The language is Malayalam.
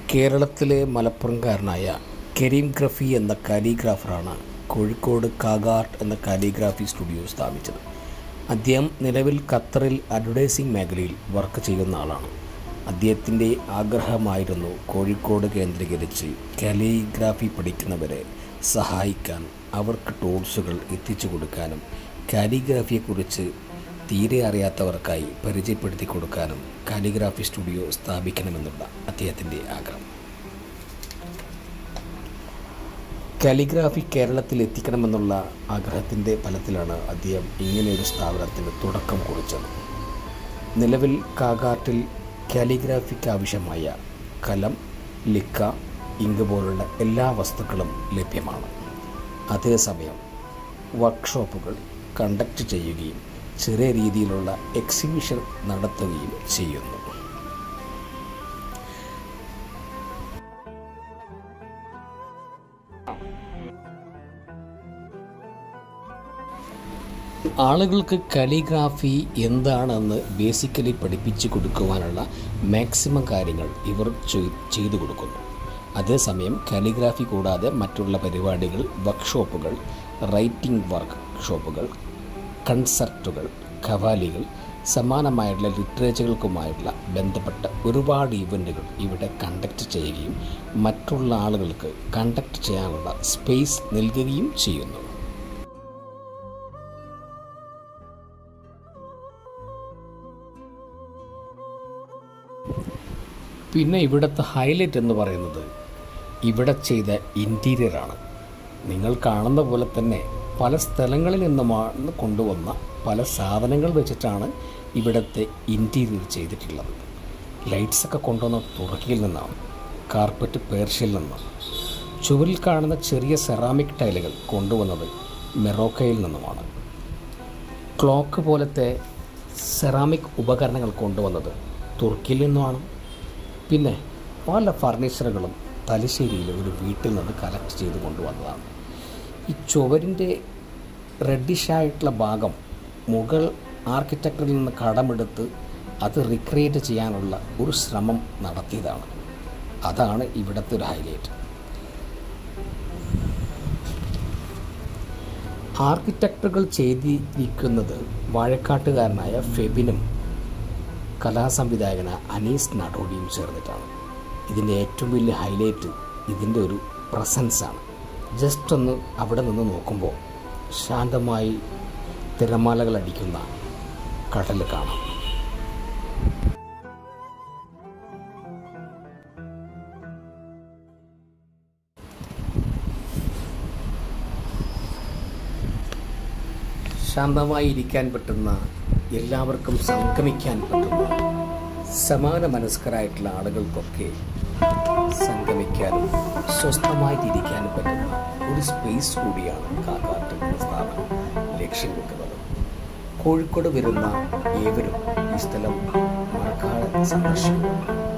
കേരളത്തിലെ മലപ്പുറംകാരനായ കരീം ഗ്രഫി എന്ന കാലിഗ്രാഫറാണ് കോഴിക്കോട് കാഗാർട്ട് എന്ന കാലിഗ്രാഫി സ്റ്റുഡിയോ സ്ഥാപിച്ചത് അദ്ദേഹം നിലവിൽ ഖത്തറിൽ അഡ്വർടൈസിംഗ് മേഖലയിൽ വർക്ക് ചെയ്യുന്ന ആളാണ് അദ്ദേഹത്തിൻ്റെ ആഗ്രഹമായിരുന്നു കോഴിക്കോട് കേന്ദ്രീകരിച്ച് കാലിഗ്രാഫി പഠിക്കുന്നവരെ സഹായിക്കാൻ അവർക്ക് ടൂൾസുകൾ എത്തിച്ചു കൊടുക്കാനും കാലിഗ്രാഫിയെക്കുറിച്ച് തീരെ അറിയാത്തവർക്കായി പരിചയപ്പെടുത്തി കൊടുക്കാനും കാലിഗ്രാഫി സ്റ്റുഡിയോ സ്ഥാപിക്കണമെന്നുള്ള അദ്ദേഹത്തിൻ്റെ ആഗ്രഹം കാലിഗ്രാഫി കേരളത്തിൽ എത്തിക്കണമെന്നുള്ള ആഗ്രഹത്തിൻ്റെ ഫലത്തിലാണ് അദ്ദേഹം ഇങ്ങനെയൊരു സ്ഥാപനത്തിന് തുടക്കം കുറിച്ചത് നിലവിൽ കാഗാർട്ടിൽ കാലിഗ്രാഫിക്ക് ആവശ്യമായ കലം ലിക്ക ഇങ്ക് പോലുള്ള എല്ലാ വസ്തുക്കളും ലഭ്യമാണ് അതേസമയം വർക്ക്ഷോപ്പുകൾ കണ്ടക്ട് ചെയ്യുകയും ചെറിയ രീതിയിലുള്ള എക്സിബിഷൻ നടത്തുകയും ചെയ്യുന്നു ആളുകൾക്ക് കലിഗ്രാഫി എന്താണെന്ന് ബേസിക്കലി പഠിപ്പിച്ചു കൊടുക്കുവാനുള്ള മാക്സിമം കാര്യങ്ങൾ ഇവർ ചെയ്- ചെയ്തു കൊടുക്കുന്നു അതേസമയം കാലിഗ്രാഫി കൂടാതെ മറ്റുള്ള പരിപാടികൾ വർക്ക്ഷോപ്പുകൾ റൈറ്റിംഗ് വർക്ക് ഷോപ്പുകൾ കൺസർട്ടുകൾ ഖവാലികൾ സമാനമായിട്ടുള്ള ലിറ്ററേച്ചറുകൾക്കുമായിട്ടുള്ള ബന്ധപ്പെട്ട ഒരുപാട് ഇവൻറ്റുകൾ ഇവിടെ കണ്ടക്ട് ചെയ്യുകയും മറ്റുള്ള ആളുകൾക്ക് കണ്ടക്ട് ചെയ്യാനുള്ള സ്പേസ് നൽകുകയും ചെയ്യുന്നു പിന്നെ ഇവിടുത്തെ ഹൈലൈറ്റ് എന്ന് പറയുന്നത് ഇവിടെ ചെയ്ത ഇൻറ്റീരിയറാണ് നിങ്ങൾ കാണുന്ന പോലെ തന്നെ പല സ്ഥലങ്ങളിൽ നിന്നുമാണ് കൊണ്ടുവന്ന പല സാധനങ്ങൾ വെച്ചിട്ടാണ് ഇവിടുത്തെ ഇൻറ്റീരിയർ ചെയ്തിട്ടുള്ളത് ലൈറ്റ്സൊക്കെ കൊണ്ടുവന്ന തുറക്കിയിൽ നിന്നാണ് കാർപ്പറ്റ് പേർഷ്യയിൽ നിന്നാണ് ചുവരിൽ കാണുന്ന ചെറിയ സെറാമിക് ടൈലുകൾ കൊണ്ടുവന്നത് മെറോക്കയിൽ നിന്നുമാണ് ക്ലോക്ക് പോലത്തെ സെറാമിക് ഉപകരണങ്ങൾ കൊണ്ടുവന്നത് തുർക്കിയിൽ നിന്നുമാണ് പിന്നെ പല ഫർണിച്ചറുകളും തലശ്ശേരിയിലെ ഒരു വീട്ടിൽ നിന്ന് കളക്ട് ചെയ്ത് കൊണ്ടുവന്നതാണ് ഈ ചുവരിൻ്റെ റെഡിഷായിട്ടുള്ള ഭാഗം മുഗൾ ആർക്കിടെക്ചറിൽ നിന്ന് കടമെടുത്ത് അത് റിക്രിയേറ്റ് ചെയ്യാനുള്ള ഒരു ശ്രമം നടത്തിയതാണ് അതാണ് ഇവിടുത്തെ ഒരു ഹൈലൈറ്റ് ആർക്കിടെക്റ്റുകൾ ചെയ്തിരിക്കുന്നത് വാഴക്കാട്ടുകാരനായ ഫെബിനും കലാസംവിധായകന അനീസ് നാടോടിയും ചേർന്നിട്ടാണ് ഇതിൻ്റെ ഏറ്റവും വലിയ ഹൈലൈറ്റ് ഇതിൻ്റെ ഒരു പ്രസൻസാണ് ജസ്റ്റ് ഒന്ന് അവിടെ നിന്ന് നോക്കുമ്പോൾ ശാന്തമായി തിരമാലകൾ അടിക്കുന്ന കടൽ കാണാം ശാന്തമായി ഇരിക്കാൻ പറ്റുന്ന എല്ലാവർക്കും സംഗമിക്കാൻ പറ്റുന്ന സമാന മനസ്കരായിട്ടുള്ള ആളുകൾക്കൊക്കെ സംഗമിക്കാനും സ്വസ്ഥമായിട്ടിരിക്കാനും പറ്റുന്ന ഒരു സ്പേസ് കൂടിയാണ് കാക്കാട്ട് എന്ന സ്ഥാപനം ലക്ഷ്യം വെക്കുന്നത് കോഴിക്കോട് വരുന്ന ഏവരും ഈ സ്ഥലം മറക്കാതെ സന്ദർശിക്കുന്നു